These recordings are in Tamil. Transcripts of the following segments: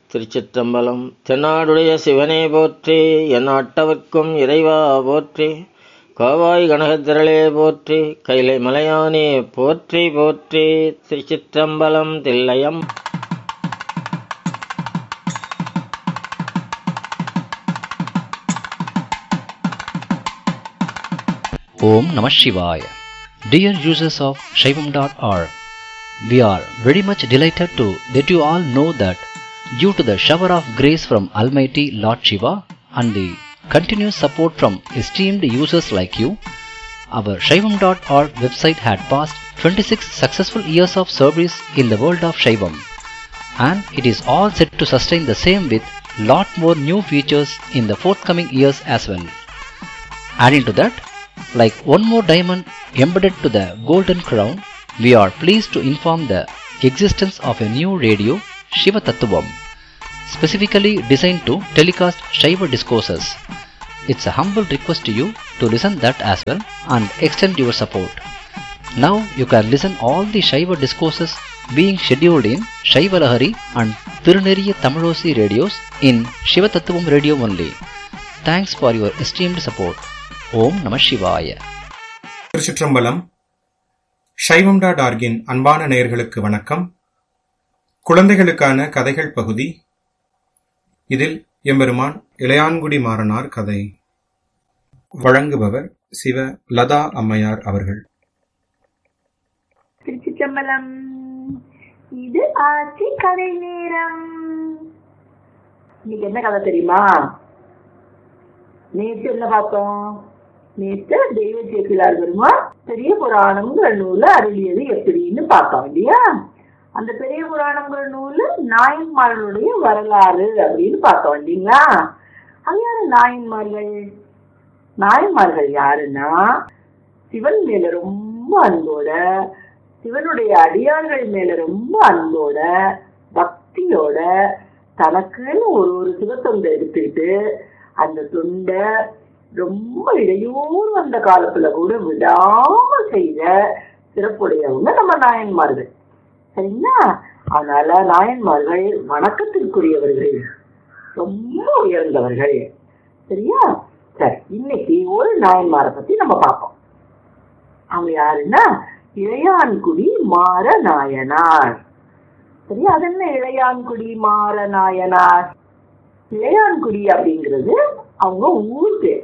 திருச்சிற்றம்பலம் தென்னாடுடைய சிவனே போற்றி என் அட்டவர்க்கும் இறைவா போற்றி கோவாய் கனகத்திரளே போற்றி கைலை மலையானே போற்றி போற்றி திருச்சிற்றம்பலம் தில்லையம் Om Namah Shivaya. Dear users of Shaivam.org, we are very much delighted to let you all know that due to the shower of grace from Almighty Lord Shiva and the continuous support from esteemed users like you, our Shaivam.org website had passed 26 successful years of service in the world of Shaivam and it is all set to sustain the same with lot more new features in the forthcoming years as well. Adding to that, like one more diamond embedded to the golden crown, we are pleased to inform the existence of a new radio, Shiva Tattvam, specifically designed to telecast Shiva discourses. It's a humble request to you to listen that as well and extend your support. Now you can listen all the Shiva discourses being scheduled in Shiva Lahari and Tiruneriya Tamilosi radios in Shiva Tattvam radio only. Thanks for your esteemed support. ஓம் நம சிவாய திருச்சிற்றம்பலம் சைவம் டாட் ஆர்கின் அன்பான நேயர்களுக்கு வணக்கம் குழந்தைகளுக்கான கதைகள் பகுதி இதில் எம்பெருமான் இளையான்குடி மாறனார் கதை வழங்குபவர் சிவ லதா அம்மையார் அவர்கள் திருச்சிற்றம்பலம் இது ஆட்சி கதை நேரம் இன்னைக்கு என்ன கதை தெரியுமா நேற்று என்ன பார்த்தோம் நேற்று தெய்வ சேக்கிலார் வருமா பெரிய புராணம்ங்கிற நூலை அருளியது எப்படின்னு பார்த்தோம் இல்லையா அந்த பெரிய புராணம்ங்கிற நூலு நாயன்மார்களுடைய வரலாறு அப்படின்னு பார்த்தோம் இல்லைங்களா அது யாரு நாயன்மார்கள் நாயன்மார்கள் யாருன்னா சிவன் மேல ரொம்ப அன்போட சிவனுடைய அடியார்கள் மேல ரொம்ப அன்போட பக்தியோட தனக்குன்னு ஒரு ஒரு சிவத்தொண்டை எடுத்துக்கிட்டு அந்த தொண்டை ரொம்ப இடையூறு வந்த காலத்துல கூட விடாம செய்த சிறப்புடையவங்க நம்ம நாயன்மார்கள் சரிங்களா அதனால நாயன்மார்கள் வணக்கத்திற்குரியவர்கள் ரொம்ப உயர்ந்தவர்கள் சரியா சரி இன்னைக்கு ஒரு நாயன்மாரை பத்தி நம்ம பார்ப்போம் அவங்க யாருன்னா இளையான்குடி மாற நாயனார் சரியா அது என்ன இளையான்குடி மாற நாயனார் இளையான்குடி அப்படிங்கிறது அவங்க ஊர் பேர்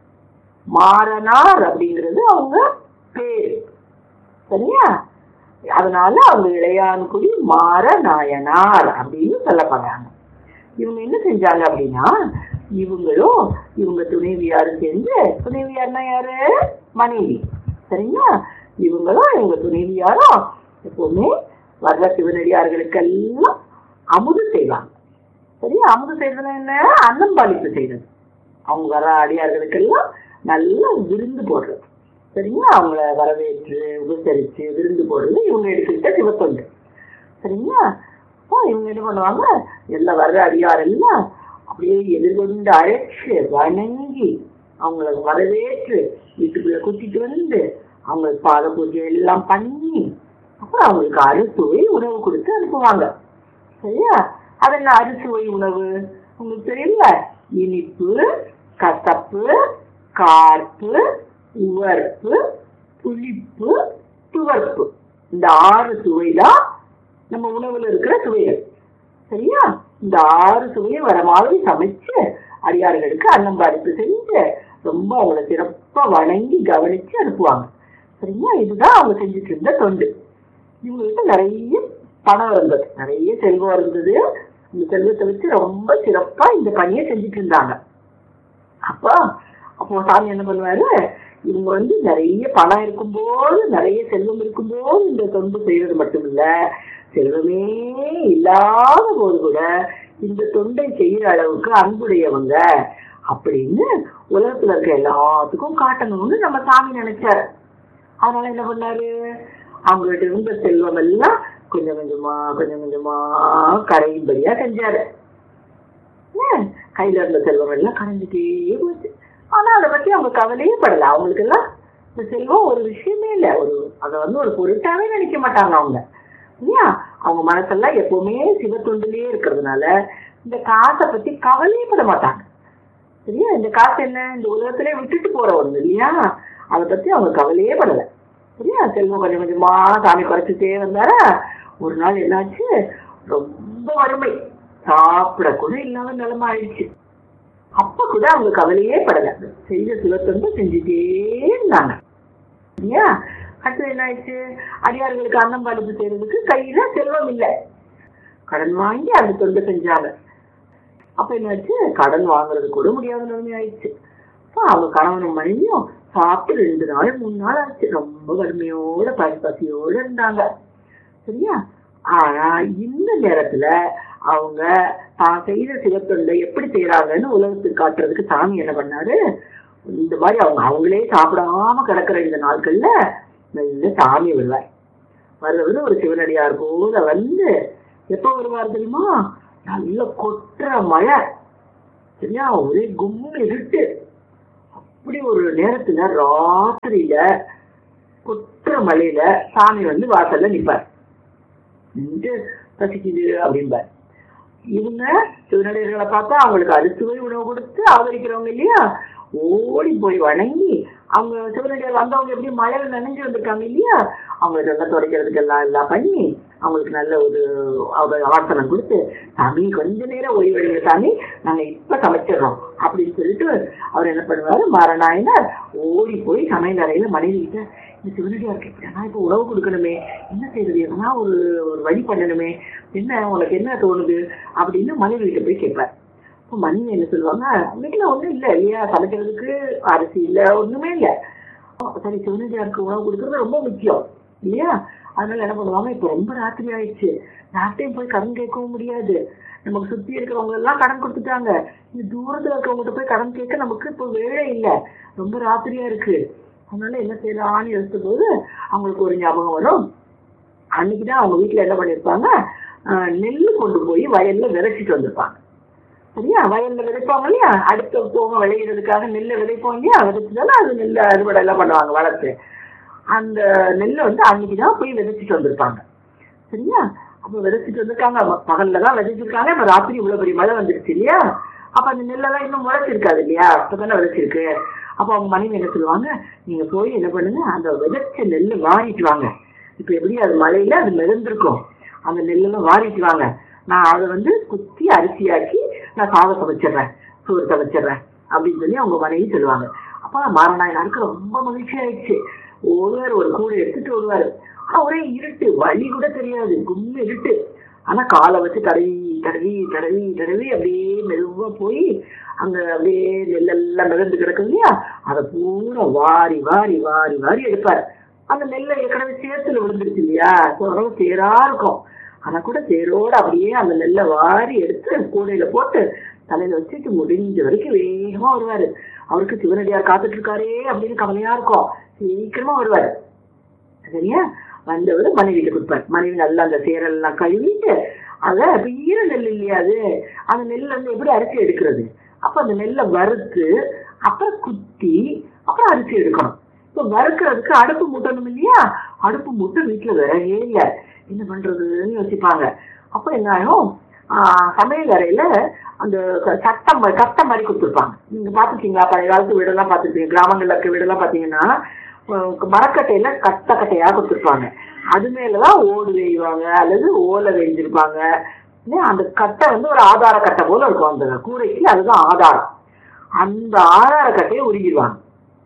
மாறனார் அப்படிங்கிறது அவங்க பேர் சரியா அதனால அவங்க இளையான்குடி மாற நாயனார் அப்படின்னு சொல்லப்படுறாங்க இவங்க என்ன செஞ்சாங்க அப்படின்னா இவங்களும் இவங்க துணைவியாரும் சேர்ந்து துணைவியார்னா யாரு மனைவி சரிங்களா இவங்களும் இவங்க துணைவியாரும் எப்பவுமே வர்ற சிவனடியார்களுக்கெல்லாம் அமுது செய்வாங்க சரியா அமுது செய்யறதுன்னா என்ன அன்னம்பாளிப்பு செய்யறது அவங்க வர அடியார்களுக்கெல்லாம் நல்லா விருந்து போடுறது சரிங்களா அவங்கள வரவேற்று உபசரிச்சு விருந்து போடுறது இவங்க எடுத்துக்கிட்ட சிவத்தொண்டு சரிங்களா அப்போ இவங்க என்ன பண்ணுவாங்க எல்லாம் வர்ற அடியார் எல்லாம் அப்படியே எதிர்கொண்டு அழைச்சு வணங்கி அவங்கள வரவேற்று வீட்டுக்குள்ள கூட்டிட்டு வந்து அவங்களுக்கு பாத பூஜை எல்லாம் பண்ணி அப்புறம் அவங்களுக்கு அறுசுவை உணவு கொடுத்து அனுப்புவாங்க சரியா அது என்ன அறுசுவை உணவு உங்களுக்கு தெரியல இனிப்பு கசப்பு கார்ப்பு உவர்ப்பு புளிப்பு துவர்ப்பு இந்த ஆறு சுவை தான் நம்ம உணவுல இருக்கிற சுவைகள் சரியா இந்த ஆறு சுவையும் வர மாதிரி சமைச்சு அடியார்களுக்கு அன்னம்பாடிப்பு செஞ்சு ரொம்ப அவங்கள சிறப்பா வணங்கி கவனிச்சு அனுப்புவாங்க சரிங்களா இதுதான் அவங்க செஞ்சுட்டு இருந்த தொண்டு இவங்ககிட்ட நிறைய பணம் இருந்தது நிறைய செல்வம் இருந்தது இந்த செல்வத்தை வச்சு ரொம்ப சிறப்பா இந்த பணியை செஞ்சுட்டு இருந்தாங்க அப்போ அப்போ சாமி என்ன பண்ணுவாரு இவங்க வந்து நிறைய பணம் இருக்கும்போது நிறைய செல்வம் இருக்கும்போது இந்த தொண்டு செய்யறது மட்டும் இல்ல செல்வமே இல்லாத போது கூட இந்த தொண்டை செய்யற அளவுக்கு அன்புடையவங்க அப்படின்னு உலகத்துல இருக்க எல்லாத்துக்கும் காட்டணும்னு நம்ம சாமி நினைச்சாரு அதனால என்ன பண்ணாரு அவங்ககிட்ட இருந்த செல்வம் எல்லாம் கொஞ்சம் கொஞ்சமா கொஞ்சம் கொஞ்சமா கரையும்படியா செஞ்சாரு கையில இருந்த செல்வம் எல்லாம் கரைஞ்சிட்டே போச்சு ஆனா அதை பத்தி அவங்க கவலையே படல அவங்களுக்கு எல்லாம் இந்த செல்வம் ஒரு விஷயமே இல்லை ஒரு அதை வந்து ஒரு பொருட்டாவே நினைக்க மாட்டாங்க அவங்க இல்லையா அவங்க மனசெல்லாம் எப்பவுமே சிவத்தொண்டிலேயே இருக்கிறதுனால இந்த காசை பத்தி கவலையப்பட மாட்டாங்க சரியா இந்த காசு என்ன இந்த உலகத்திலே விட்டுட்டு போற ஒண்ணு இல்லையா அதை பத்தி அவங்க கவலையே படல சரியா செல்வம் கொஞ்சம் கொஞ்சமா சாமி குறைச்சிட்டே வந்தாரா ஒரு நாள் என்னாச்சு ரொம்ப வறுமை சாப்பிட கூட இல்லாத நிலைமை ஆயிடுச்சு அப்ப கூட அவங்க கவலையே படல செய்த சிவத்தொண்டு செஞ்சுட்டே இருந்தாங்க இல்லையா அடுத்து என்ன ஆயிடுச்சு அடியார்களுக்கு அன்னம் பழுப்பு செய்யறதுக்கு கையில செல்வம் இல்லை கடன் வாங்கி அந்த தொண்டு செஞ்சாங்க அப்ப என்னாச்சு கடன் வாங்குறது கூட முடியாத நிலைமை ஆயிடுச்சு அப்ப அவங்க கணவனும் மனைவியும் சாப்பிட்டு ரெண்டு நாள் மூணு நாள் ஆச்சு ரொம்ப வறுமையோட பசி பசியோட இருந்தாங்க சரியா ஆனா இந்த நேரத்துல அவங்க தான் செய்த சிவத்தொண்டை எப்படி செய்யறாங்கன்னு உலகத்துக்கு காட்டுறதுக்கு சாமி என்ன பண்ணாரு இந்த மாதிரி அவங்க அவங்களே சாப்பிடாம கிடக்குற இந்த நாட்கள்ல மெல்ல சாமி வருவார் வர்றவர் ஒரு சிவனடியார் போல வந்து எப்ப வருவார் தெரியுமா நல்ல கொட்டுற மழை சரியா ஒரே கும்மி இருட்டு அப்படி ஒரு நேரத்துல ராத்திரியில கொட்டுற மழையில சாமி வந்து வாசல்ல நிப்பார் நின்று பசிக்குது அப்படிம்பார் இவங்க சிவனடியர்களை பார்த்தா அவங்களுக்கு அரிசுவை உணவு கொடுத்து ஆதரிக்கிறவங்க இல்லையா ஓடி போய் வணங்கி அவங்க சிவனடியார் வந்தவங்க எப்படி மழையில நனைஞ்சு வந்திருக்காங்க இல்லையா அவங்களுக்கு எல்லாம் துடைக்கிறதுக்கு எல்லாம் எல்லாம் பண்ணி அவங்களுக்கு நல்ல ஒரு அவங்க ஆசனம் கொடுத்து சாமி கொஞ்ச நேரம் ஓய்வெடுங்க சாமி நாங்க இப்ப சமைச்சிடுறோம் அப்படின்னு சொல்லிட்டு அவர் என்ன பண்ணுவாரு மாரநாயனர் ஓடி போய் சமையல் அறையில மனைவி கிட்ட இந்த சிவனடியாருக்கு இப்படி நான் இப்ப உணவு கொடுக்கணுமே என்ன செய்யறது எதனா ஒரு ஒரு வழி பண்ணணுமே என்ன உனக்கு என்ன தோணுது அப்படின்னு மனைவி கிட்ட போய் கேட்பார் இப்போ மனைவி என்ன சொல்லுவாங்க வீட்டுல ஒண்ணும் இல்ல இல்லையா சமைக்கிறதுக்கு அரிசி இல்ல ஒண்ணுமே இல்ல சரி சிவனடியாருக்கு உணவு கொடுக்கறது ரொம்ப முக்கியம் இல்லையா அதனால என்ன பண்ணுவாங்க இப்ப ரொம்ப ராத்திரி ஆயிடுச்சு யார்கிட்டையும் போய் கடன் கேட்கவும் முடியாது நமக்கு சுத்தி இருக்கிறவங்க எல்லாம் கடன் கொடுத்துட்டாங்க இந்த தூரத்துல இருக்கிறவங்ககிட்ட போய் கடன் கேட்க நமக்கு இப்போ வேலை இல்லை ரொம்ப ராத்திரியா இருக்கு அதனால என்ன செய்யலாம்னு யோசித்த போது அவங்களுக்கு ஒரு ஞாபகம் வரும் அன்னைக்குதான் அவங்க வீட்டுல என்ன பண்ணிருப்பாங்க ஆஹ் நெல்லு கொண்டு போய் வயல்ல விதைச்சிட்டு வந்திருப்பாங்க சரியா வயல்ல விதைப்பாங்க இல்லையா அடுத்த போக விளையிறதுக்காக நெல்லை விதைப்போம் இல்லையா விதைச்சதால அது நெல்லை அறுவடை எல்லாம் பண்ணுவாங்க வளர்த்து அந்த நெல்லை வந்து அன்னைக்குதான் போய் விதைச்சிட்டு வந்திருப்பாங்க சரியா அப்ப விதைச்சிட்டு வந்திருக்காங்க ம- பகல்ல தான் விதைச்சிருக்காங்க இப்ப ராத்திரி இவ்வளவு பெரிய மழை வந்துருச்சு இல்லையா அப்ப அந்த நெல்லெல்லாம் இன்னும் முளைச்சிருக்காது இல்லையா அப்பதானே விதைச்சிருக்கு அப்ப அவங்க மனைவி என்ன சொல்லுவாங்க நீங்க போய் என்ன பண்ணுங்க அந்த விதைச்ச நெல்லை வாரிட்டு வாங்க இப்ப எப்படி அது மழையில அது மிதந்திருக்கும் அந்த நெல்லெல்லாம் வாரிட்டு வாங்க நான் அதை வந்து குத்தி அரிசியாக்கி நான் சாதம் சமைச்சிடுறேன் சோறு சமைச்சிடுறேன் அப்படின்னு சொல்லி அவங்க மனைவி சொல்லுவாங்க அப்ப மாரநாயனாருக்கு ரொம்ப மகிழ்ச்சி ஆயிடுச்சு ஒருவர் ஒரு கூடை எடுத்துட்டு வருவாரு ஆனா ஒரே இருட்டு வழி கூட தெரியாது கும்மி இருட்டு ஆனா காலை வச்சு தடவி தடவி தடவி தடவி அப்படியே மெதுவா போய் அங்க அப்படியே நெல்லெல்லாம் மிதந்து கிடக்கும் இல்லையா அதை பூரா வாரி வாரி வாரி வாரி எடுப்பாரு அந்த நெல்லை ஏற்கனவே சேத்துல விழுந்துருச்சு இல்லையா ஓரளவு சேரா இருக்கும் ஆனா கூட சேரோட அப்படியே அந்த நெல்லை வாரி எடுத்து கூடையில போட்டு தலையில வச்சுட்டு முடிஞ்ச வரைக்கும் வேகமா வருவாரு அவருக்கு சிவனடியார் காத்துட்டு இருக்காரே அப்படின்னு கவலையா இருக்கும் சீக்கிரமா வருவாரு சரியா வந்தவர் மனைவிட்டு கொடுப்பார் மனைவி நல்லா அந்த சேரெல்லாம் கழுவிட்டு அத இப்ப ஈர நெல் இல்லையா அது அந்த நெல்லை வந்து எப்படி அரிசி எடுக்கிறது அப்ப அந்த நெல்லை வறுத்து அப்புறம் குத்தி அப்புறம் அரிசி எடுக்கணும் இப்ப வறுக்கிறதுக்கு அடுப்பு மூட்டணும் இல்லையா அடுப்பு மூட்டை வீட்டுல விறகே இல்ல என்ன பண்றதுன்னு யோசிப்பாங்க அப்ப என்ன ஆகும் ஆஹ் சமையல் அறையில அந்த க- சட்டம் மா- கட்டம் மாதிரி கொடுத்துருப்பாங்க நீங்க பாத்துருக்கீங்களா பழைய காலத்து வீடெல்லாம் பாத்துருப்பீங்க கிராமங்கள்ல இருக்க வீடெல்லாம் பாத்தீங்கன்னா அஹ் மரக்கட்டையில கட்ட கட்டையா கொடுத்துருப்பாங்க அது மேலதான் ஓடு வேய்வாங்க அல்லது ஓலை வேஞ்சிருப்பாங்க ஏன் அந்த கட்டை வந்து ஒரு ஆதார கட்டை போல இருக்கும் அந்த கூரைக்கு அதுதான் ஆதாரம் அந்த ஆதார கட்டையை உருகிடுவாங்க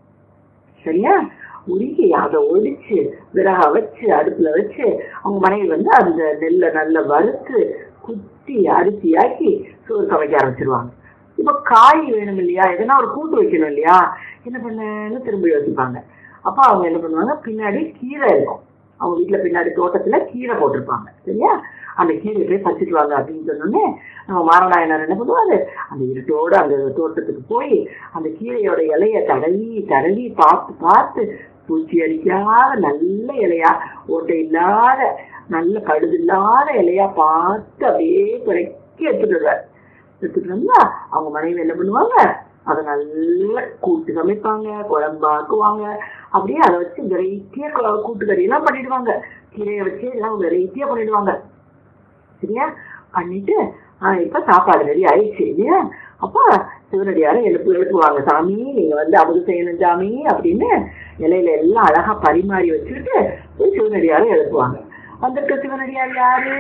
சரியா உருகி அதை ஒடிச்சு விறகா வச்சு அடுப்புல வச்சு அவங்க மனைவி வந்து அந்த நெல்லை நல்லா வறுத்து குத்தி அரிசியாக்கி சோறு சமைக்க ஆரம்பிச்சிருவாங்க இப்ப காய் வேணும் இல்லையா எதனா ஒரு கூட்டு வைக்கணும் இல்லையா என்ன பண்ணன்னு திரும்ப யோசிப்பாங்க அப்ப அவங்க என்ன பண்ணுவாங்க பின்னாடி கீரை இருக்கும் அவங்க வீட்டுல பின்னாடி தோட்டத்துல கீரை போட்டிருப்பாங்க சரியா அந்த கீரை போய் பறிச்சுட்டு வாங்க அப்படின்னு சொன்னோடனே நம்ம மாரநாயனர் என்ன பண்ணுவாரு அந்த இருட்டோட அந்த தோட்டத்துக்கு போய் அந்த கீரையோட இலைய தடவி தடவி பார்த்து பார்த்து பூச்சி அடிக்காத நல்ல இலையா ஓட்டை இல்லாத நல்ல படுது இல்லாத இலையா பார்த்து அப்படியே குறைக்கி எடுத்துட்டு வருவார் எடுத்துட்டு வந்தா அவங்க மனைவி என்ன பண்ணுவாங்க அதை நல்லா கூட்டு சமைப்பாங்க குழம்பாக்குவாங்க அப்படியே அதை வச்சு வெரைட்டியா கூட்டுக்கறி எல்லாம் பண்ணிடுவாங்க கீரையை வச்சு எல்லாம் வெரைட்டியா பண்ணிடுவாங்க சரியா பண்ணிட்டு ஆஹ் இப்ப சாப்பாடு ரெடி ஆயிடுச்சு இல்லையா அப்போ சிவனடியார எழுப்பு எழுப்புவாங்க சாமி நீங்க வந்து அமுது செய்யணும் சாமி அப்படின்னு இலையில எல்லாம் அழகா பரிமாறி வச்சுக்கிட்டு போய் சிவனடியார எழுப்புவாங்க வந்திருக்க சிவனடியார் யாரு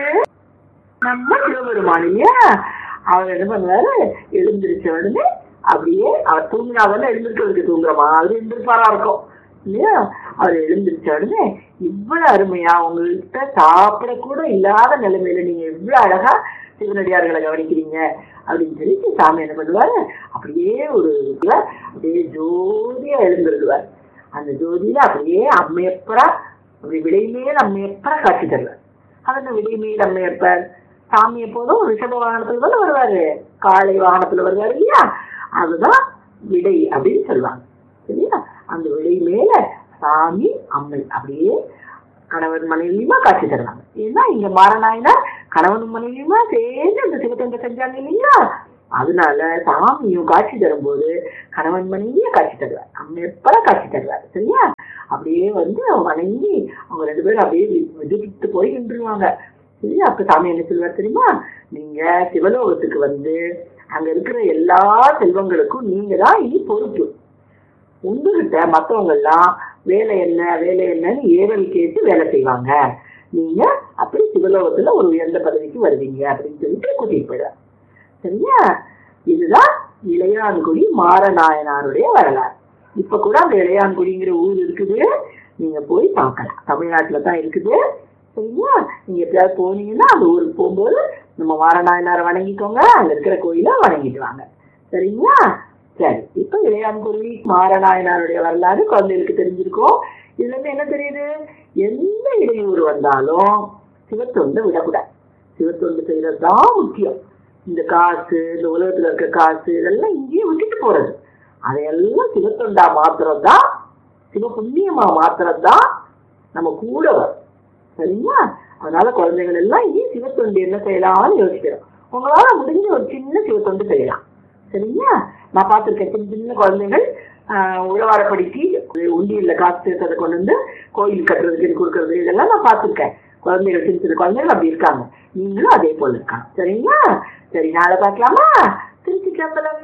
நம்ம சிவபெருமான் இல்லையா அவர் என்ன பண்ணுவாரு எழுந்திருச்ச உடனே அப்படியே அவர் தூங்கினாதான் எழுந்திருக்கிறதுக்கு தூங்குற மாதிரி எழுந்திருப்பாரா இருக்கும் இல்லையா அவர் எழுந்திருச்ச உடனே இவ்வளவு அருமையா உங்கள்கிட்ட சாப்பிட கூட இல்லாத நிலைமையில நீங்க இவ்வளவு அழகா சிவனடியார்களை கவனிக்கிறீங்க அப்படின்னு சொல்லிட்டு சாமி என்ன பண்ணுவாரு அப்படியே ஒரு இதுல அப்படியே ஜோதியா எழுந்திருடுவார் அந்த ஜோதியில அப்படியே அம்மையப்பரா அப்படி விடைமேல் அம்மையப்பரா காட்சி தருவார் அதன் விடைமேல் அம்மையப்பர் சாமி எப்போதும் ரிஷப வாகனத்துல தானே வருவாரு காளை வாகனத்துல வருவாரு இல்லையா அதுதான் விடை அப்படின்னு சொல்லுவாங்க சரியா அந்த விடை மேல சாமி அம்மை அப்படியே கணவன் மனைவியுமா காட்சி தருவாங்க ஏன்னா இங்க மாறனாயினா கணவன் மனைவியுமா சேர்ந்து அந்த சிவத்தொண்டை செஞ்சாங்க இல்லைங்களா அதனால சாமியும் காட்சி தரும்போது கணவன் மனைவிய காட்சி தருவார் அம்மை எப்பட காட்சி தருவார் சரியா அப்படியே வந்து வணங்கி அவங்க ரெண்டு பேரும் அப்படியே விதிட்டு போய் நின்றுருவாங்க சரியா அப்ப சாமி என்ன சொல்லுவார் தெரியுமா நீங்க சிவலோகத்துக்கு வந்து அங்க இருக்கிற எல்லா செல்வங்களுக்கும் நீங்க தான் இனி பொறுப்பு உங்ககிட்ட மத்தவங்க எல்லாம் வேலை என்ன வேலை என்னன்னு ஏவல் கேட்டு வேலை செய்வாங்க நீங்க அப்படி சிவலோகத்துல ஒரு உயர்ந்த பதவிக்கு வருவீங்க அப்படின்னு சொல்லிட்டு கூட்டிட்டு போயிடுவார் சரியா இதுதான் இளையான்குடி மாரநாயனாருடைய வரலாறு இப்ப கூட அந்த இளையான்குடிங்கிற ஊர் இருக்குது நீங்க போய் பார்க்கலாம் தமிழ்நாட்டுல தான் இருக்குது சரிங்களா நீங்க எப்பயாவது போனீங்கன்னா அந்த ஊருக்கு போகும்போது நம்ம மாரநாயனாரை வணங்கிக்கோங்க அங்க இருக்கிற கோயில வணங்கிட்டு வாங்க சரிங்களா சரி இப்ப இளையான்குருவி மாரநாயனாருடைய வரலாறு குழந்தைகளுக்கு தெரிஞ்சிருக்கும் இதுல இருந்து என்ன தெரியுது எந்த இடையூறு வந்தாலும் சிவத்தொண்டு விடக்கூடாது சிவத்தொண்டு செய்யறது தான் முக்கியம் இந்த காசு இந்த உலகத்துல இருக்க காசு இதெல்லாம் இங்கேயே விட்டுட்டு போறது அதையெல்லாம் சிவத்தொண்டா மாத்திரம் தான் சிவ புண்ணியமா மாத்திரம் தான் நம்ம கூட வரும் சரிங்களா அதனால குழந்தைகள் எல்லாம் இங்கே சிவத்தொண்டு என்ன செய்யலாம்னு யோசிக்கிறோம் உங்களால முடிஞ்ச ஒரு சின்ன சிவத்தொண்டு செய்யலாம் சரிங்களா நான் பார்த்துருக்கேன் சின்ன சின்ன குழந்தைகள் ஆஹ் உழவாரப்படுத்தி உண்டியல்ல காசு சேர்த்ததை கொண்டு வந்து கோயில் கட்டுறதுக்கு கொடுக்கறது இதெல்லாம் நான் பார்த்துருக்கேன் குழந்தைகள் சின்ன சின்ன குழந்தைகள் அப்படி இருக்காங்க நீங்களும் அதே போல இருக்காங்க சரிங்களா சரி நாளை பார்க்கலாமா திருச்சி சம்பளம்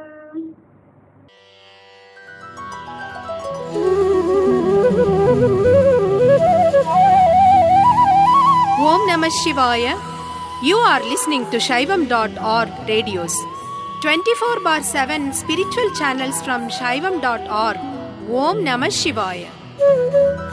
Om Namah Shivaya. You are listening to Shaivam.org radios. 24 bar 7 spiritual channels from Shaivam.org. Om Namah Shivaya.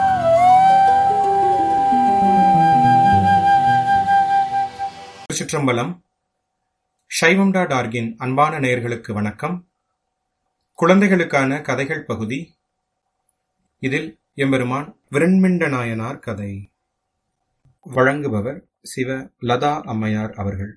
திருச்சிற்றம்பலம் சைவம் டாட் ஆர்கின் அன்பான நேயர்களுக்கு வணக்கம் குழந்தைகளுக்கான கதைகள் பகுதி இதில் எம்பெருமான் விரண்மிண்ட நாயனார் கதை வழங்குபவர் சிவ லதா அம்மையார் அவர்கள்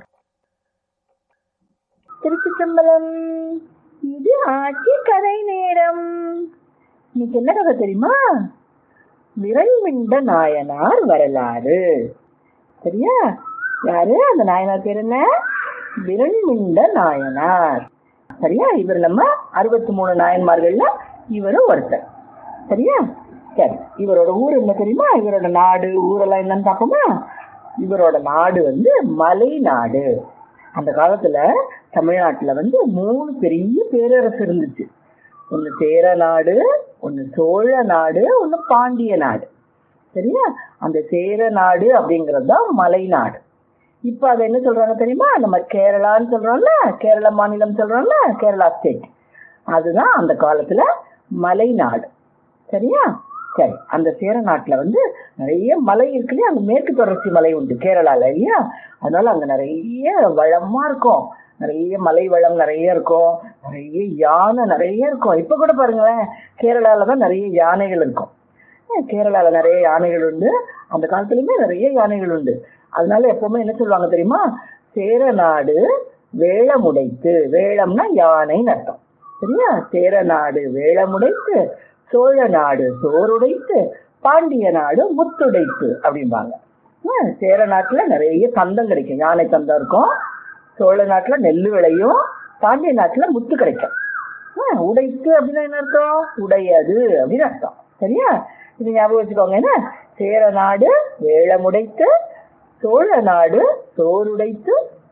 திருச்சிற்றம்பலம் இது ஆட்சி கதை நேரம் இன்னைக்கு என்ன கதை தெரியுமா விரல்மிண்ட நாயனார் வரலாறு சரியா யாரு அந்த நாயனார் பேர் என்ன விரல்மிண்ட நாயனார் சரியா இவர் நம்ம அறுபத்தி மூணு நாயன்மார்கள்ல இவரும் ஒருத்தர் சரியா சரி இவரோட ஊர் என்ன தெரியுமா இவரோட நாடு ஊரெல்லாம் என்னன்னு பார்ப்போமா இவரோட நாடு வந்து மலை நாடு அந்த காலத்துல தமிழ்நாட்டுல வந்து மூணு பெரிய பேரரசு இருந்துச்சு ஒன்னு சேர நாடு ஒன்னு சோழ நாடு ஒன்னு பாண்டிய நாடு சரியா அந்த சேர நாடு அப்படிங்கிறது தான் மலை நாடு இப்ப அதை என்ன சொல்றாங்க தெரியுமா நம்ம கேரளான்னு சொல்றோம்ல கேரள மாநிலம் சொல்றோம்ல கேரளா ஸ்டேட் அதுதான் அந்த காலத்துல மலை நாடு சரியா சரி அந்த சேர நாட்டுல வந்து நிறைய மலை இருக்கு இல்லையா அங்க மேற்கு தொடர்ச்சி மலை உண்டு கேரளால இல்லையா அதனால அங்க நிறைய வளமா இருக்கும் நிறைய மலை வளம் நிறைய இருக்கும் நிறைய யானை நிறைய இருக்கும் இப்ப கூட பாருங்களேன் கேரளால தான் நிறைய யானைகள் இருக்கும் ஏன் கேரளால நிறைய யானைகள் உண்டு அந்த காலத்துலயுமே நிறைய யானைகள் உண்டு அதனால எப்பவுமே என்ன சொல்லுவாங்க தெரியுமா சேர நாடு வேளமுடைத்து வேளம்னா யானைன்னு அர்த்தம் சரியா சேர நாடு வேளமுடைத்து சோழ நாடு சோறுடைத்து பாண்டிய நாடு முத்துடைத்து அப்படிம்பாங்க ஆஹ் சேர நாட்டுல நிறைய தந்தம் கிடைக்கும் யானை தந்தம் இருக்கும் சோழ நாட்டுல நெல் விளையும் பாண்டிய நாட்டுல முத்து கிடைக்கும் ஆஹ் உடைத்து அப்படின்னா என்ன அர்த்தம் உடையது அப்படின்னு அர்த்தம் சரியா இது ஞாபகம் வச்சுக்கோங்க என்ன சேர நாடு வேளமுடைத்து சோழ நாடு சோறுடைத்து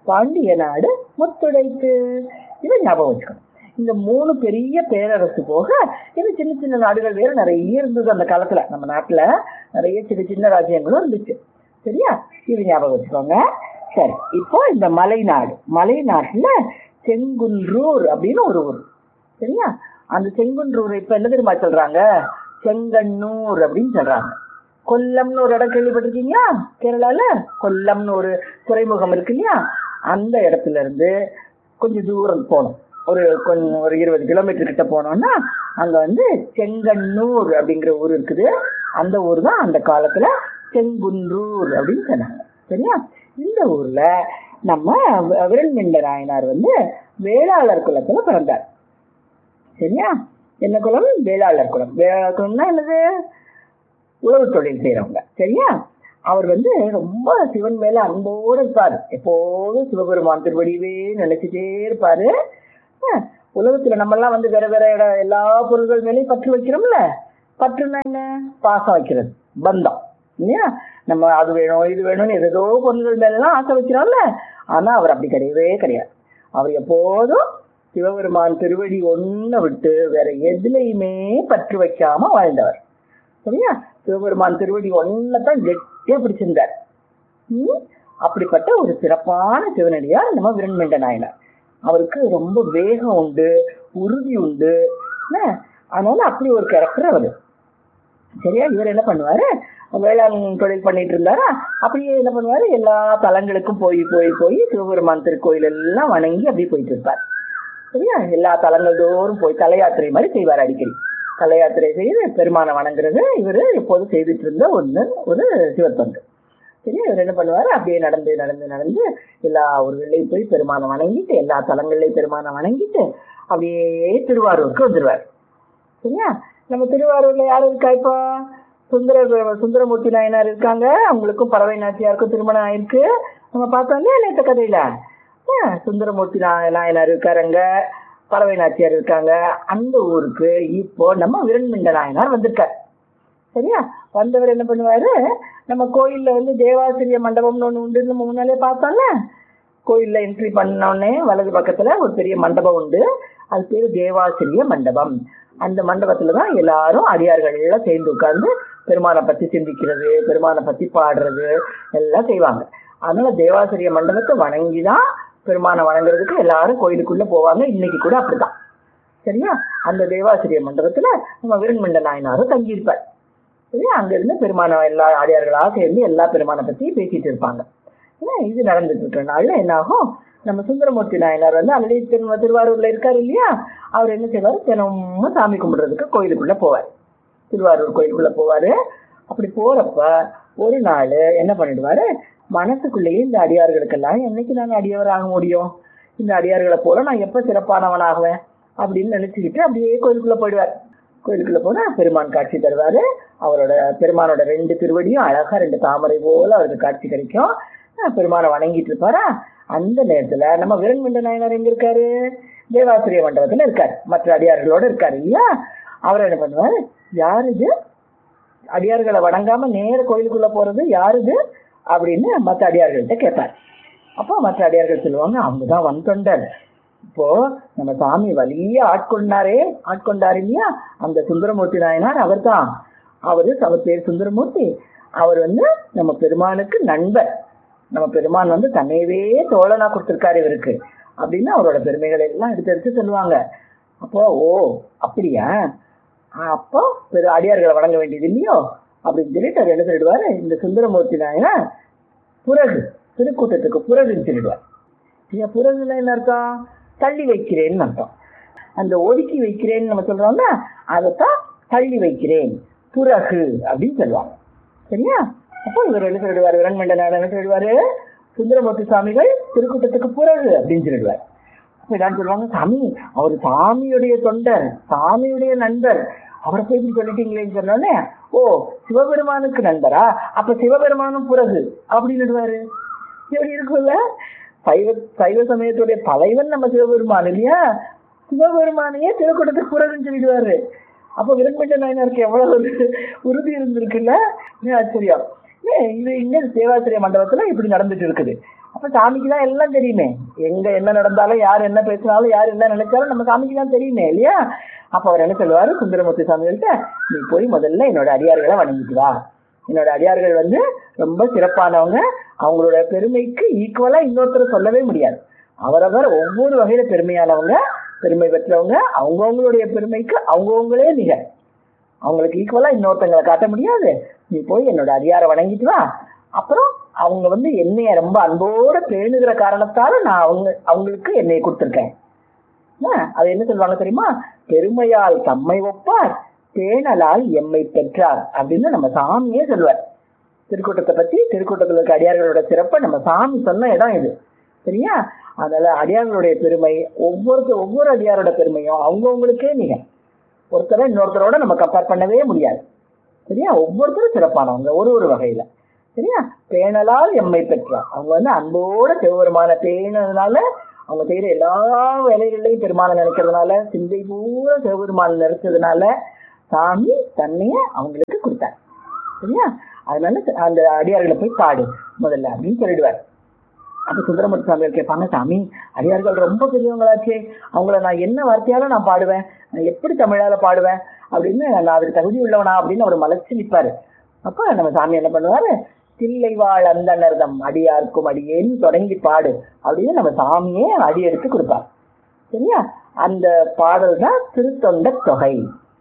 பாண்டிய நாடு முத்துடைத்து இதை ஞாபகம் வச்சுக்கணும் இந்த மூணு பெரிய பேரரசு போக இது சின்ன சின்ன நாடுகள் வேற நிறைய இருந்தது அந்த காலத்துல நம்ம நாட்டுல நிறைய சின்ன சின்ன ராஜ்யங்களும் இருந்துச்சு சரியா இது ஞாபகம் வச்சுக்கோங்க சரி இப்போ இந்த மலை நாடு மலை நாட்டுல செங்குன்றூர் அப்படின்னு ஒரு ஊர் சரியா அந்த செங்குன்றூர் இப்ப என்ன தெரியுமா சொல்றாங்க செங்கண்ணூர் அப்படின்னு சொல்றாங்க கொல்லம்னு ஒரு இடம் கேள்விப்பட்டிருக்கீங்களா கேரளால கொல்லம்னு ஒரு துறைமுகம் இருக்கு இல்லையா அந்த இடத்துல இருந்து கொஞ்சம் தூரம் போகணும் ஒரு கொஞ்சம் ஒரு இருபது கிலோமீட்டர் கிட்ட போனோம்னா அங்க வந்து செங்கண்ணூர் அப்படிங்கிற ஊர் இருக்குது அந்த ஊர் தான் அந்த காலத்துல செங்குன்றூர் அப்படின்னு சொன்னாங்க சரியா இந்த ஊர்ல நம்ம விரல்மிண்ட நாயனார் வந்து வேளாளர் குலத்துல பிறந்தார் சரியா என்ன குலம் வேளாளர் குலம் வேளாளர் குலம்னா என்னது உழவு தொழில் செய்யறவங்க சரியா அவர் வந்து ரொம்ப சிவன் மேல அன்போடு இருப்பாரு எப்போதும் சிவபெருமான் திருவடியவே நினைச்சிட்டே இருப்பாரு அஹ் உலகத்துல நம்ம எல்லாம் வந்து வேற வேற இடம் எல்லா பொருள்கள் மேலேயும் பற்று வைக்கிறோம்ல பற்றுனா என்ன பாசம் வைக்கிறது பந்தம் இல்லையா நம்ம அது வேணும் இது வேணும்னு ஏதோ பொருள்கள் மேல எல்லாம் ஆசை வைக்கிறோம்ல ஆனா அவர் அப்படி கிடையவே கிடையாது அவர் எப்போதும் சிவபெருமான் திருவடி ஒன்ன விட்டு வேற எதுலையுமே பற்று வைக்காம வாழ்ந்தவர் சரியா சிவபெருமான் திருவடி ஒன்னதான் கெட்டியா பிடிச்சிருந்தார் ம்? அப்படிப்பட்ட ஒரு சிறப்பான சிவனடியார் நம்ம விரண்மெண்ட நாயனார் அவருக்கு ரொம்ப வேகம் உண்டு உறுதி உண்டு என்ன? அதனால அப்படி ஒரு கேரக்டர் அவரு சரியா இவர் என்ன பண்ணுவாரு வேளாண் தொழில் பண்ணிட்டு இருந்தாரா அப்படியே என்ன பண்ணுவாரு எல்லா தலங்களுக்கும் போய் போய் போய் சிவபெருமான் திருக்கோயில் எல்லாம் வணங்கி அப்படியே போயிட்டு இருப்பார் சரியா எல்லா தலங்கள் தோறும் போய் தல யாத்திரை மாதிரி செய்வார் அடிக்கடி தல யாத்திரை செய்து பெருமானை வணங்குறது இவர் எப்போதும் செய்துட்டு இருந்த ஒண்ணு ஒரு சிவத்தொண்டு சரியா இவர் என்ன பண்ணுவாரு அப்படியே நடந்து நடந்து நடந்து எல்லா ஊர்களையும் போய் பெருமானை வணங்கிட்டு எல்லா தலங்கள்லயும் பெருமானை வணங்கிட்டு அப்படியே திருவாரூருக்கு வந்துருவார் சரியா நம்ம திருவாரூர்ல யாரு இருக்கா இப்போ சுந்தர சுந்தரமூர்த்தி நாயனார் இருக்காங்க அவங்களுக்கும் பறவை நாச்சியாருக்கும் திருமணம் ஆயிருக்கு நம்ம பார்த்தோம் இல்லையா நேற்று கதையில ஆ, சுந்தரமூர்த்தி நா- நாயனார் இருக்காருங்க பறவை நாச்சியார் இருக்காங்க அந்த ஊருக்கு இப்போ நம்ம விரண்மிண்ட நாயனார் வந்திருக்கார் சரியா வந்தவர் என்ன பண்ணுவாரு நம்ம கோயில்ல வந்து தேவாசிரிய மண்டபம்னு ஒண்ணு உண்டு நம்ம முன்னாலே பார்த்தோம்ல கோயில்ல என்ட்ரி உடனே வலது பக்கத்துல ஒரு பெரிய மண்டபம் உண்டு அது பேரு தேவாசிரிய மண்டபம் அந்த மண்டபத்துல தான் எல்லாரும் அடியார்கள் எல்லாம் சேர்ந்து உட்கார்ந்து பெருமானை பத்தி சிந்திக்கிறது பெருமானை பத்தி பாடுறது எல்லாம் செய்வாங்க அதனால தேவாசிரிய மண்டபத்தை வணங்கி தான் பெருமானை வணங்குறதுக்கு எல்லாரும் கோயிலுக்குள்ள போவாங்க இன்னைக்கு கூட அப்படிதான் சரியா அந்த தேவாசிரிய மண்டபத்துல நம்ம விரண்மண்ட நாயனாரும் தங்கியிருப்பார் சரியா அங்க இருந்து பெருமான எல்லா அடியார்களா சேர்ந்து எல்லா பெருமானை பத்தி பேசிட்டு இருப்பாங்க ஏன்னா இது நடந்துட்டு இருக்கிற நாள்ல என்ன ஆகும் நம்ம சுந்தரமூர்த்தி நாயனார் வந்து ஆல்ரெடி திரு திருவாரூர்ல இருக்காரு இல்லையா அவர் என்ன செய்வாரு தினமும் சாமி கும்பிடுறதுக்கு கோயிலுக்குள்ள போவார் திருவாரூர் கோயிலுக்குள்ள போவாரு அப்படி போறப்ப ஒரு நாள் என்ன பண்ணிடுவாரு மனசுக்குள்ளேயே இந்த அடியார்களுக்கெல்லாம் என்னைக்கு நான் அடியவர் ஆக முடியும் இந்த அடியார்களை போல நான் எப்ப சிறப்பானவனாகுவேன் அப்படின்னு நினைச்சுக்கிட்டு அப்படியே கோயிலுக்குள்ள போயிடுவார் கோயிலுக்குள்ள போனா பெருமான் காட்சி தருவாரு அவரோட பெருமானோட ரெண்டு திருவடியும் அழகா ரெண்டு தாமரை போல அவருக்கு காட்சி கிடைக்கும் அஹ் பெருமானை வணங்கிட்டு இருப்பாரா அந்த நேரத்துல நம்ம விரண்மண்ட நாயனார் எங்க இருக்காரு தேவாசிரிய மண்டபத்துல இருக்காரு மற்ற அடியார்களோட இருக்காரு இல்லையா அவர் என்ன பண்ணுவாரு யார் இது அடியார்களை வணங்காம நேர கோயிலுக்குள்ள போறது யார் இது அப்படின்னு மற்ற அடியார்கள்ட்ட கேட்பார் அப்போ மற்ற அடியார்கள் சொல்லுவாங்க அவங்கதான் வந்தொண்டர் இப்போ நம்ம சாமி வலிய ஆட்கொண்டாரே ஆட்கொண்டார் இல்லையா அந்த சுந்தரமூர்த்தி நாயனார் அவர்தான் அவரு அவர் பேர் சுந்தரமூர்த்தி அவர் வந்து நம்ம பெருமானுக்கு நண்பர் நம்ம பெருமான் வந்து தன்னையவே தோழனா கொடுத்திருக்காரு இவருக்கு அப்படின்னு அவரோட பெருமைகளை எல்லாம் எடுத்து எடுத்து சொல்லுவாங்க அப்போ ஓ அப்படியா ஆஹ் அப்போ பெரு அடியார்களை வணங்க வேண்டியது இல்லையோ அப்படின்னு சொல்லிட்டு அவர் என்ன சொல்லிடுவாரு இந்த சுந்தரமூர்த்தி நாயனார் புறகு திருக்கூட்டத்துக்கு புறகுன்னு சொல்லிடுவார் ஏன் புறகுல என்ன அர்த்தம் தள்ளி வைக்கிறேன்னு அர்த்தம் அந்த ஒதுக்கி வைக்கிறேன்னு நம்ம சொல்றோம்ல அதைத்தான் தள்ளி வைக்கிறேன் புறகு அப்படின்னு சொல்லுவாங்க சரியா அப்போ இவர் என்ன சொல்லிடுவார் விரண்மண்ட நாடு என்ன சொல்லிடுவாரு சுந்தரமூர்த்தி சுவாமிகள் திருக்கூட்டத்துக்கு புறகு அப்படின்னு சொல்லிடுவார் அப்ப எல்லாரும் சொல்லுவாங்க சாமி அவர் சாமியுடைய தொண்டர் சாமியுடைய நண்பர் அவரை போய் இப்படி சொல்லிட்டீங்களேன்னு சொன்னோன்னே ஓ சிவபெருமானுக்கு நண்பரா அப்ப சிவபெருமானும் புறகு அப்படின்னு எப்படி இருக்குல்ல சைவ சைவ சமயத்துடைய தலைவன் நம்ம சிவபெருமான் இல்லையா சிவபெருமானையே திருக்கூட்டத்துக்கு புறகுன்னு சொல்லிடுவாரு அப்ப விரும்பிட்ட நாயனருக்கு எவ்வளவு ஒரு உறுதி இருந்திருக்குல்ல இது ஆச்சரியம் ஏ, இது இங்க தேவாசிரிய மண்டபத்துல இப்படி நடந்துட்டு இருக்குது அப்ப சாமிக்கு தான் எல்லாம் தெரியுமே எங்க என்ன நடந்தாலும் யார் என்ன பேசினாலும் யார் என்ன நினைச்சாலும் நம்ம சாமிக்கு தான் தெரியுமே இல்லையா அப்ப அவர் என்ன சொல்லுவாரு சுந்தரமூர்த்தி சாமிகள்கிட்ட நீ போய் முதல்ல என்னோட அடியார்களை வணங்கிட்டு வா என்னோட அடியார்கள் வந்து ரொம்ப சிறப்பானவங்க அவங்களோட பெருமைக்கு ஈக்குவலா இன்னொருத்தர் சொல்லவே முடியாது அவரவர் ஒவ்வொரு வகையில பெருமையானவங்க பெருமை பெற்றவங்க அவங்கவுங்களுடைய பெருமைக்கு அவங்கவுங்களே நிகர் அவங்களுக்கு ஈக்குவலா இன்னொருத்தங்களை காட்ட முடியாது நீ போய் என்னோட அடியாரை வணங்கிட்டு வா அப்புறம் அவங்க வந்து என்னைய ரொம்ப அன்போட பேணுகிற காரணத்தால நான் அவங்க அவங்களுக்கு என்னைய கொடுத்துருக்கேன் என்ன? அது என்ன சொல்லுவாங்க தெரியுமா பெருமையால் தம்மை ஒப்பார் பேணலால் எம்மை பெற்றார் அப்படின்னு நம்ம சாமியே சொல்லுவார் திருக்கூட்டத்தை பத்தி திருக்கூட்டத்தில் இருக்க அடியார்களோட சிறப்பை நம்ம சாமி சொன்ன இடம் இது சரியா அதனால அடியார்களுடைய பெருமை ஒவ்வொருத்தர் ஒவ்வொரு அடியாரோட பெருமையும் அவங்கவுங்களுக்கே நீங்க ஒருத்தரை இன்னொருத்தரோட நம்ம கம்பேர் பண்ணவே முடியாது சரியா ஒவ்வொருத்தரும் சிறப்பானவங்க ஒரு ஒரு வகையில சரியா பேணலால் எம்மை பெற்றார் அவங்க வந்து அன்போட சிவபெருமான பேணதுனால அவங்க செய்யற எல்லா வேலைகள்லையும் பெருமானை நினைக்கிறதுனால சிந்தை பூரா சிவபெருமானை நினைச்சதுனால சாமி தன்னைய அவங்களுக்கு கொடுத்தார் சரியா அதனால அந்த அடியார்களை போய் பாடு முதல்ல அப்படின்னு சொல்லிடுவார் அப்ப சுந்தரமூர்த்தி சாமிகள் கேட்பாங்க சாமி அடியார்கள் ரொம்ப பெரியவங்களாச்சே அவங்கள நான் என்ன வார்த்தையால நான் பாடுவேன் நான் எப்படி தமிழால பாடுவேன் அப்படின்னு நான் அதுக்கு தகுதி உள்ளவனா அப்படின்னு அவர் மலைச்சு நிற்பாரு அப்ப நம்ம சாமி என்ன பண்ணுவாரு தில்லை வாழ் அந்தனர்தம் அடியார்க்கும் அடியேன்னு தொடங்கி பாடு அப்படின்னு நம்ம சாமியே அடி எடுத்து கொடுப்பார் சரியா அந்த பாடல் தான் திருத்தொண்ட தொகை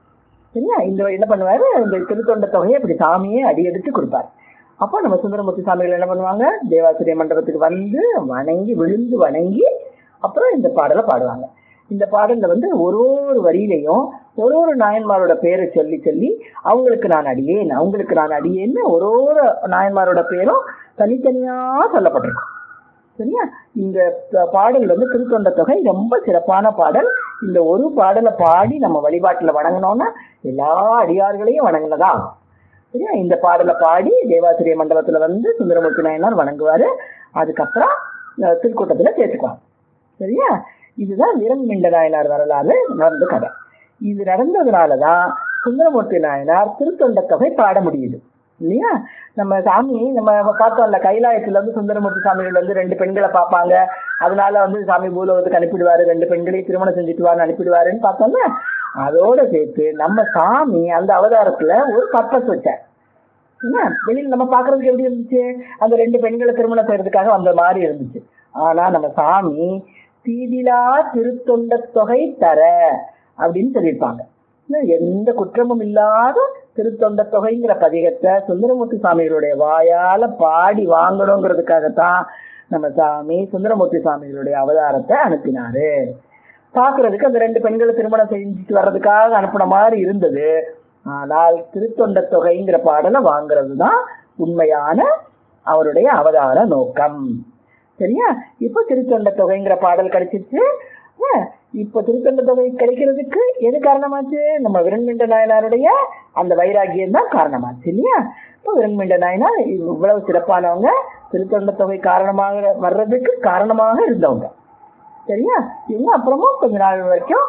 சரியா இந்த என்ன பண்ணுவாரு இந்த திருத்தொண்ட தொகையை அப்படி சாமியே அடி எடுத்து கொடுப்பார் அப்போ நம்ம சுந்தரமூர்த்தி சாமிகள் என்ன பண்ணுவாங்க தேவாசிரிய மண்டபத்துக்கு வந்து வணங்கி விழுந்து வணங்கி அப்புறம் இந்த பாடலை பாடுவாங்க இந்த பாடல்ல வந்து ஒரு ஒரு வரியிலையும் ஒரு ஒரு நாயன்மாரோட பேரை சொல்லி சொல்லி அவங்களுக்கு நான் அடியேன் அவங்களுக்கு நான் அடியேன்னு ஒரு ஒரு நாயன்மாரோட பேரும் தனித்தனியா சொல்லப்பட்டிருக்கும் சரியா இந்த ப- பாடல் வந்து திருத்தொண்ட தொகை ரொம்ப சிறப்பான பாடல் இந்த ஒரு பாடலை பாடி நம்ம வழிபாட்டுல வணங்கினோம்னா எல்லா அடியார்களையும் வணங்கினதா ஆகும். சரியா இந்த பாடலை பாடி தேவாசிரிய மண்டபத்துல வந்து சுந்தரமூர்த்தி நாயனார் வணங்குவாரு அதுக்கப்புறம் அஹ், திருக்கூட்டத்துல சேர்த்துக்குவாங்க சரியா இதுதான் வீரன்மிண்ட நாயனார் வரலாறு நடந்த கதை இது நடந்ததுனாலதான் சுந்தரமூர்த்தி நாயனார் திருத்தொண்ட தொகை பாட முடியுது இல்லையா நம்ம சாமி நம்ம பார்த்தோம்ல கைலாயத்துல வந்து சுந்தரமூர்த்தி சாமிகள் வந்து ரெண்டு பெண்களை பார்ப்பாங்க அதனால வந்து சாமி பூலோகத்துக்கு அனுப்பிடுவாரு ரெண்டு பெண்களையும் திருமணம் செஞ்சுட்டு வான்னு அனுப்பிடுவாருன்னு பார்த்தோம்ல அதோட சேர்த்து நம்ம சாமி அந்த அவதாரத்துல ஒரு பர்பஸ் வச்சார் என்ன வெளியில நம்ம பாக்குறதுக்கு எப்படி இருந்துச்சு அந்த ரெண்டு பெண்களை திருமணம் செய்யறதுக்காக வந்த மாதிரி இருந்துச்சு ஆனா நம்ம சாமி தீதிலா திருத்தொண்ட தொகை தர அப்படின்னு சொல்லியிருப்பாங்க என்ன, எந்த குற்றமும் இல்லாத திருத்தொண்ட தொகைங்கிற பதிகத்தை சுந்தரமூர்த்தி சாமிகளுடைய வாயால பாடி வாங்கணுங்கிறதுக்காகத்தான் நம்ம சாமி சுந்தரமூர்த்தி சாமிகளுடைய அவதாரத்தை அனுப்பினாரு பாக்குறதுக்கு அந்த ரெண்டு பெண்களை திருமணம் செஞ்சுட்டு வர்றதுக்காக அனுப்புன மாதிரி இருந்தது ஆனால் திருத்தொண்ட தொகைங்கிற பாடலை வாங்குறது தான் உண்மையான அவருடைய அவதார நோக்கம் சரியா இப்போ திருத்தொண்ட தொகைங்கிற பாடல் கிடைச்சிச்சு அஹ், இப்போ திருத்தொண்ட தொகை கிடைக்கிறதுக்கு எது காரணமாச்சு நம்ம விரண்மிண்ட நாயனாருடைய அந்த வைராகியம் தான் காரணமாச்சு இல்லையா இப்போ விரண்மிண்ட நாயனார் இவ்வளவு சிறப்பானவங்க திருத்தொண்ட தொகை காரணமாக வர்றதுக்கு காரணமாக இருந்தவங்க சரியா இவங்க அப்புறமும் கொஞ்ச நாள் வரைக்கும்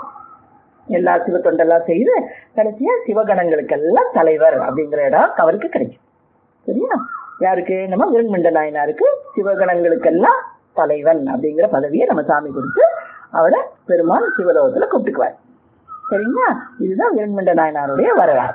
எல்லா சிவ தொண்டெல்லாம் செய்து கடைசியா சிவகணங்களுக்கெல்லாம் தலைவர் அப்படிங்கிற இடம் அவருக்கு கிடைக்கும் சரியா யாருக்கு நம்ம விரண்மிண்ட நாயனாருக்கு சிவகணங்களுக்கெல்லாம் தலைவன் அப்படிங்கிற பதவியை நம்ம சாமி கொடுத்து அவரை பெருமாள் சிவலோகத்துல கூப்பிட்டுக்குவார் சரிங்களா இதுதான் விரண்மிண்ட நாயனாருடைய வரலாறு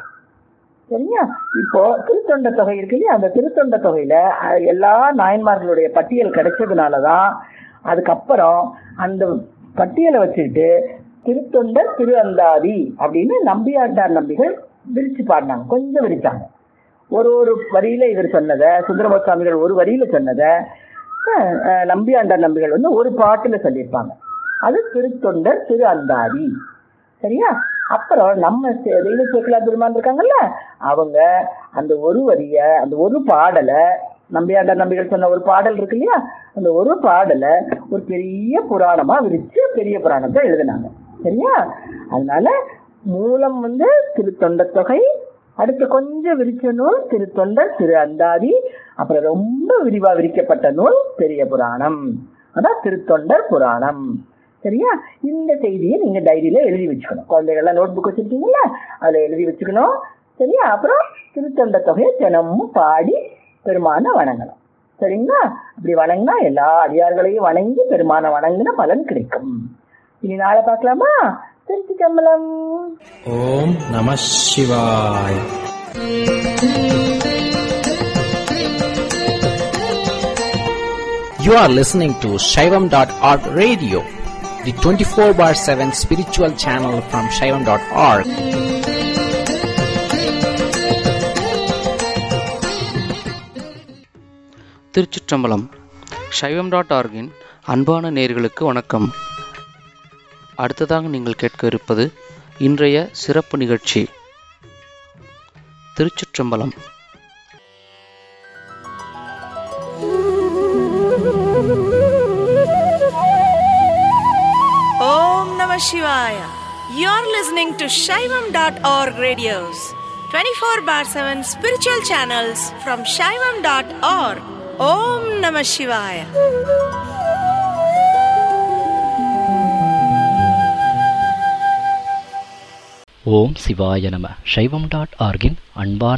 சரியா இப்போ திருத்தொண்ட தொகை இருக்கு இல்லையா அந்த திருத்தொண்ட தொகையில அஹ், எல்லா நாயன்மார்களுடைய பட்டியல் கிடைச்சதுனாலதான் அதுக்கப்புறம் அந்த பட்டியலை வச்சுக்கிட்டு திருத்தொண்டர் திரு அந்தாதி அப்படின்னு நம்பியாண்டார் நம்பிகள் விரிச்சு பாடினாங்க கொஞ்சம் விரிச்சாங்க ஒரு ஒரு வரியில இவர் சொன்னதை சுந்தரமூர்த்தி சுவாமிகள் ஒரு வரியில சொன்னதை அஹ், அஹ், நம்பியாண்டார் நம்பிகள் வந்து ஒரு பாட்டுல சொல்லியிருப்பாங்க அது திருத்தொண்டர் திரு அந்தாதி சரியா அப்புறம் நம்ம செ- தெய்வ சேக்கலா பெருமான் இருக்காங்கல்ல அவங்க அந்த ஒரு வரிய அந்த ஒரு பாடலை நம்பியாண்டார் நம்பிகள் சொன்ன ஒரு பாடல் இருக்கு இல்லையா அந்த ஒரு பாடலை ஒரு பெரிய புராணமா விரிச்சு பெரிய புராணத்தை எழுதினாங்க சரியா அதனால மூலம் வந்து திருத்தொண்ட தொகை அடுத்து கொஞ்சம் விரிச்ச நூல் திருத்தொண்டர் திரு அந்தாதி அப்புறம் ரொம்ப விரிவா விரிக்கப்பட்ட நூல் பெரிய புராணம் அதான் திருத்தொண்டர் புராணம் சரியா இந்த செய்தியை நீங்க டைரியில எழுதி வச்சுக்கணும் குழந்தைகள்லாம் நோட் புக் வச்சிருக்கீங்கல்ல அதுல எழுதி வச்சுக்கணும் சரியா அப்புறம் திருத்தொண்ட தொகையை தினமும் பாடி பெருமான வணங்கணும் சரிங்களா அப்படி வணங்கினா எல்லா அடியார்களையும் வணங்கி பெருமான வணங்கின பலன் கிடைக்கும் இனி நாளை பார்க்கலாமா திருச்சி கம்பளம் ஓம் நம சிவாய் You are listening to Shaivam.org radio, the 24 bar 7 spiritual channel from Shaivam.org. திருச்சிற்றம்பலம் சைவம் டாட் ஆர்கின் அன்பான நேர்களுக்கு வணக்கம் அடுத்ததாக நீங்கள் கேட்க இருப்பது இன்றைய சிறப்பு நிகழ்ச்சி திருச்சிற்றம்பலம் Om Namah Shivaya. You're listening to Shaivam.org radios, 24 bar 7 spiritual channels from Shaivam.org. Om Namah Shivaya. ஓம் சிவாய நம சைவம் டாட் ஆர்கின் அன்பான